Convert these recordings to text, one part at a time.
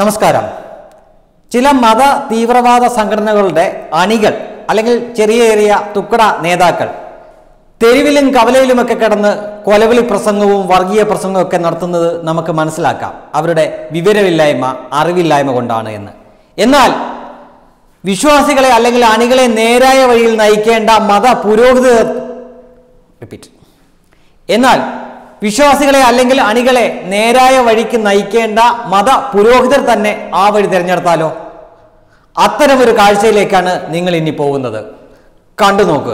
നമസ്കാരം ചില മത തീവ്രവാദ സംഘടനകളുടെ അണികൾ അല്ലെങ്കിൽ ചെറിയ ചെറിയ തുക്കട നേതാക്കൾ തെരുവിലും കവലയിലുമൊക്കെ കിടന്ന് കൊലവിളി പ്രസംഗവും വർഗീയ പ്രസംഗവും ഒക്കെ നടത്തുന്നത് നമുക്ക് മനസ്സിലാക്കാം അവരുടെ വിവരമില്ലായ്മ അറിവില്ലായ്മ കൊണ്ടാണ് എന്ന് എന്നാൽ വിശ്വാസികളെ അല്ലെങ്കിൽ അണികളെ നേരായ വഴിയിൽ നയിക്കേണ്ട മത പുരോഹിതർ റിപ്പീറ്റ് എന്നാൽ വിശ്വാസികളെ അല്ലെങ്കിൽ അണികളെ നേരായ വഴിക്ക് നയിക്കേണ്ട മത പുരോഹിതർ തന്നെ ആ വഴി തിരഞ്ഞെടുത്താലോ അത്തരമൊരു കാഴ്ചയിലേക്കാണ് നിങ്ങൾ ഇനി പോകുന്നത് കണ്ടു നോക്കുക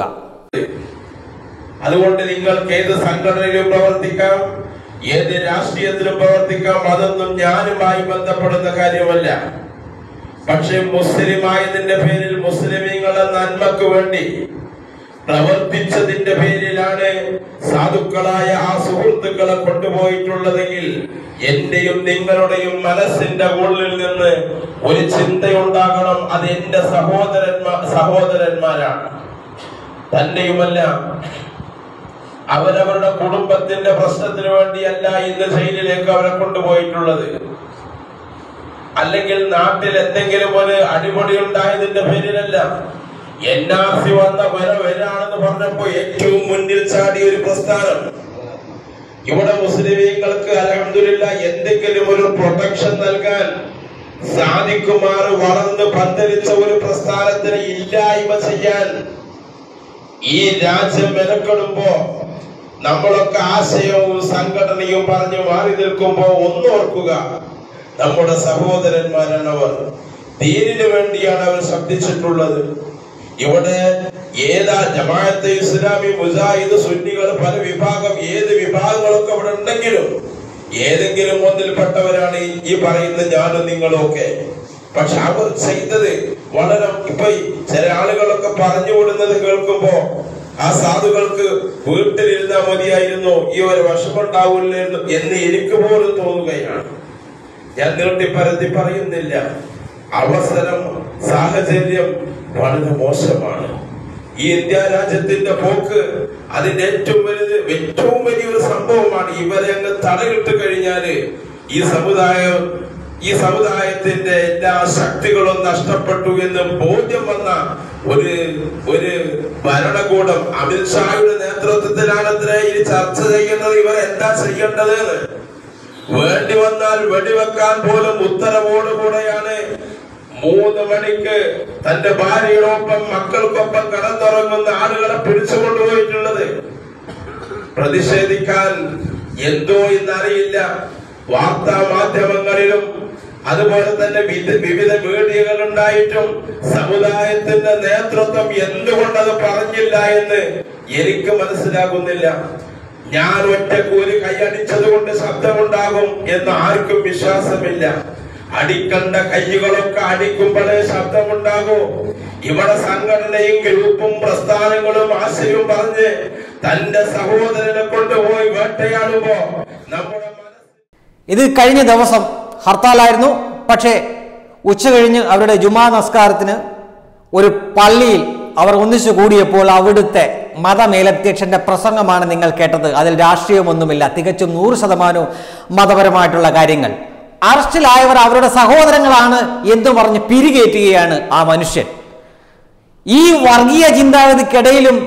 അതുകൊണ്ട് നിങ്ങൾക്ക് ഏത് സംഘടനയിലും പ്രവർത്തിക്കാം ഏത് രാഷ്ട്രീയത്തിലും പ്രവർത്തിക്കാം അതൊന്നും ഞാനുമായി ബന്ധപ്പെടുന്ന കാര്യമല്ല പക്ഷെ മുസ്ലിം ആയതിന്റെ പേരിൽ മുസ്ലിമീങ്ങളുടെ നന്മക്ക് വേണ്ടി പ്രവർത്തിച്ചതിന്റെ പേരിലാണ് സാധുക്കളായ ആ സുഹൃത്തുക്കളെ കൊണ്ടുപോയിട്ടുള്ളതെങ്കിൽ എന്റെയും നിങ്ങളുടെയും മനസ്സിന്റെ ഉള്ളിൽ നിന്ന് ഒരു ചിന്തയുണ്ടാകണം അത് എന്റെ സഹോദരന്മാർ സഹോദരന്മാരാണ് തന്നെയുമല്ല അവരവരുടെ കുടുംബത്തിന്റെ പ്രശ്നത്തിന് വേണ്ടിയല്ല ഇന്ന് ജയിലിലേക്ക് അവരെ കൊണ്ടുപോയിട്ടുള്ളത് അല്ലെങ്കിൽ നാട്ടിൽ എന്തെങ്കിലും ഒരു അടിപൊളി ഉണ്ടായതിന്റെ പേരിലല്ല എൻ ആർ സി വന്ന വര വരാണെന്ന് പറഞ്ഞപ്പോ ഏറ്റവും മുന്നിൽ ചാടിയ ഒരു പ്രസ്ഥാനം ഇവിടെ മുസ്ലിമീങ്ങൾക്ക് അലഹമില്ല എന്തെങ്കിലും ഒരു പ്രൊട്ടക്ഷൻ നൽകാൻ സാധിക്കുമാർ വളർന്ന് പന്തലിച്ച ഒരു പ്രസ്ഥാനത്തിന് ഇല്ലായ്മ ചെയ്യാൻ ഈ രാജ്യം മെനക്കെടുമ്പോ നമ്മളൊക്കെ ആശയവും സംഘടനയും പറഞ്ഞു മാറി നിൽക്കുമ്പോ ഒന്നോർക്കുക നമ്മുടെ സഹോദരന്മാരാണ് അവർ ദീനിനു വേണ്ടിയാണ് അവർ ശബ്ദിച്ചിട്ടുള്ളത് ഇവിടെ ഏതാ ജമാഅത്തെ ഇസ്ലാമി മുജാഹിദ് സുന്നികൾ പല വിഭാഗം ഏത് വിഭാഗങ്ങളൊക്കെ ഇവിടെ ഉണ്ടെങ്കിലും ഏതെങ്കിലും ഒന്നിൽപ്പെട്ടവരാണ് ഈ- ഈ പറയുന്ന ഞാനും നിങ്ങളും ഒക്കെ പക്ഷെ അവർ ചെയ്തത് വളരെ ഇപ്പൊ ഈ ചില ആളുകളൊക്കെ പറഞ്ഞു വിടുന്നത് കേൾക്കുമ്പോ ആ സാധുക്കൾക്ക് വീട്ടിലിരുന്നാ മതിയായിരുന്നു ഈ ഒരു വിഷമുണ്ടാവില്ലായിരുന്നു എന്ന് എനിക്ക് പോലും തോന്നുകയാണ് ഞാൻ നീട്ടി പരത്തി പറയുന്നില്ല അവസരം സാഹചര്യം വളരെ മോശമാണ് ഈ ഇന്ത്യ രാജ്യത്തിന്റെ പോക്ക് അതിന്റെ ഏറ്റവും വലുത് ഏറ്റവും വലിയൊരു സംഭവമാണ് ഇവരെ അങ്ങ് തടയിട്ട് കഴിഞ്ഞാല് ഈ സമുദായം ഈ സമുദായത്തിന്റെ എല്ലാ ശക്തികളും നഷ്ടപ്പെട്ടു എന്ന് ബോധ്യം വന്ന ഒരു ഒരു ഭരണകൂടം അമിത്ഷായുടെ നേതൃത്വത്തിലാണത്രേ ഈ ചർച്ച ചെയ്യുന്നത് ഇവർ എന്താ ചെയ്യേണ്ടത് എന്ന് വേണ്ടി വന്നാൽ വെടിവെക്കാൻ പോലും ഉത്തരവോടുകൂടെയാണ് മൂന്ന് മണിക്ക് തന്റെ ഭാര്യയോടൊപ്പം മക്കൾക്കൊപ്പം കടന്നുറങ്ങുന്ന ആളുകളെ പിടിച്ചുകൊണ്ടുപോയിട്ടുള്ളത് പ്രതിഷേധിക്കാൻ എന്തോ എന്നറിയില്ല വാർത്താ മാധ്യമങ്ങളിലും അതുപോലെ തന്നെ വിധ- വിവിധ മീഡിയകൾ ഉണ്ടായിട്ടും സമുദായത്തിന്റെ നേതൃത്വം എന്തുകൊണ്ടത് പറഞ്ഞില്ല എന്ന് എനിക്ക് മനസ്സിലാകുന്നില്ല ഞാൻ ഒറ്റക്ക് ഒരു കൈയടിച്ചത് കൊണ്ട് ശബ്ദമുണ്ടാകും എന്ന് ആർക്കും വിശ്വാസമില്ല അടിക്കണ്ട കൈകളൊക്കെ അടിക്കുമ്പോഴേ ശബ്ദമുണ്ടാകൂ ഇവിടെ സംഘടനയും ഗ്രൂപ്പും പ്രസ്ഥാനങ്ങളും ആശയവും പറഞ്ഞ് തന്റെ സഹോദരനെ കൊണ്ടുപോയി വേട്ടയാടുമ്പോ നമ്മുടെ മനസ്സ് ഇത് കഴിഞ്ഞ ദിവസം ഹർത്താലായിരുന്നു പക്ഷേ ഉച്ച കഴിഞ്ഞ് അവരുടെ ജുമാ നമസ്കാരത്തിന് ഒരു പള്ളിയിൽ അവർ ഒന്നിച്ചു കൂടിയപ്പോൾ അവിടുത്തെ മതമേലധ്യക്ഷന്റെ പ്രസംഗമാണ് നിങ്ങൾ കേട്ടത് അതിൽ രാഷ്ട്രീയമൊന്നുമില്ല തികച്ചും നൂറ് ശതമാനവും മതപരമായിട്ടുള്ള കാര്യങ്ങൾ അറസ്റ്റിലായവർ അവരുടെ സഹോദരങ്ങളാണ് എന്ന് പറഞ്ഞ് പിരികേറ്റുകയാണ് ആ മനുഷ്യൻ ഈ വർഗീയ ചിന്താഗതിക്കിടയിലും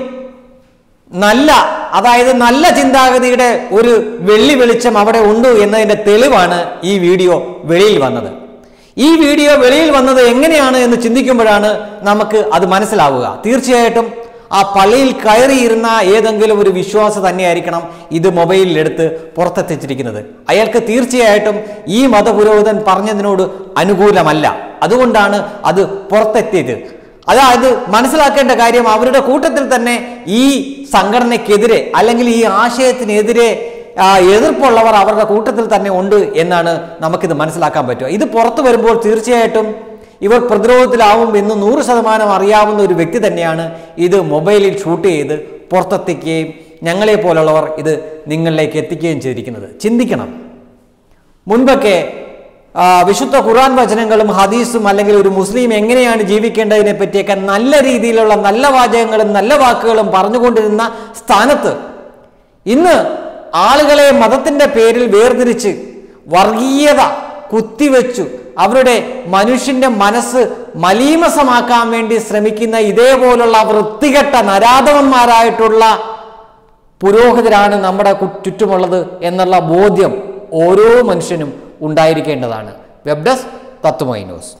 നല്ല അതായത് നല്ല ചിന്താഗതിയുടെ ഒരു വെള്ളി വെളിച്ചം അവിടെ ഉണ്ട് എന്നതിന്റെ തെളിവാണ് ഈ വീഡിയോ വെളിയിൽ വന്നത് ഈ വീഡിയോ വെളിയിൽ വന്നത് എങ്ങനെയാണ് എന്ന് ചിന്തിക്കുമ്പോഴാണ് നമുക്ക് അത് മനസ്സിലാവുക തീർച്ചയായിട്ടും ആ പള്ളിയിൽ കയറിയിരുന്ന ഏതെങ്കിലും ഒരു വിശ്വാസ തന്നെയായിരിക്കണം ഇത് മൊബൈലിൽ എടുത്ത് പുറത്തെത്തിച്ചിരിക്കുന്നത് അയാൾക്ക് തീർച്ചയായിട്ടും ഈ മതപുരോഹിതൻ പറഞ്ഞതിനോട് അനുകൂലമല്ല അതുകൊണ്ടാണ് അത് പുറത്തെത്തിയത് അതായത് മനസ്സിലാക്കേണ്ട കാര്യം അവരുടെ കൂട്ടത്തിൽ തന്നെ ഈ സംഘടനയ്ക്കെതിരെ അല്ലെങ്കിൽ ഈ ആശയത്തിനെതിരെ ആ, എതിർപ്പുള്ളവർ അവരുടെ കൂട്ടത്തിൽ തന്നെ ഉണ്ട് എന്നാണ് നമുക്കിത് മനസ്സിലാക്കാൻ പറ്റുക ഇത് പുറത്തു വരുമ്പോൾ തീർച്ചയായിട്ടും ഇവർ പ്രതിരോധത്തിലാവും എന്ന് നൂറ് ശതമാനം അറിയാവുന്ന ഒരു വ്യക്തി തന്നെയാണ് ഇത് മൊബൈലിൽ ഷൂട്ട് ചെയ്ത് പുറത്തെത്തിക്കുകയും ഞങ്ങളെ പോലുള്ളവർ ഇത് നിങ്ങളിലേക്ക് എത്തിക്കുകയും ചെയ്തിരിക്കുന്നത് ചിന്തിക്കണം മുൻപൊക്കെ ആ, വിശുദ്ധ ഖുർആൻ വചനങ്ങളും ഹദീസും അല്ലെങ്കിൽ ഒരു മുസ്ലിം എങ്ങനെയാണ് ജീവിക്കേണ്ടതിനെ പറ്റിയൊക്കെ നല്ല രീതിയിലുള്ള നല്ല വാചകങ്ങളും നല്ല വാക്കുകളും പറഞ്ഞുകൊണ്ടിരുന്ന സ്ഥാനത്ത് ഇന്ന് ആളുകളെ മതത്തിന്റെ പേരിൽ വേർതിരിച്ച് വർഗീയത കുത്തിവെച്ചു അവരുടെ മനുഷ്യന്റെ മനസ്സ് മലീമസമാക്കാൻ വേണ്ടി ശ്രമിക്കുന്ന ഇതേപോലുള്ള വൃത്തികെട്ട നരാധവന്മാരായിട്ടുള്ള പുരോഹിതരാണ് നമ്മുടെ കു- ചുറ്റുമുള്ളത് എന്നുള്ള ബോധ്യം ഓരോ മനുഷ്യനും ഉണ്ടായിരിക്കേണ്ടതാണ് വെബ് ഡെസ്ക് തത്വമൈ ന്യൂസ്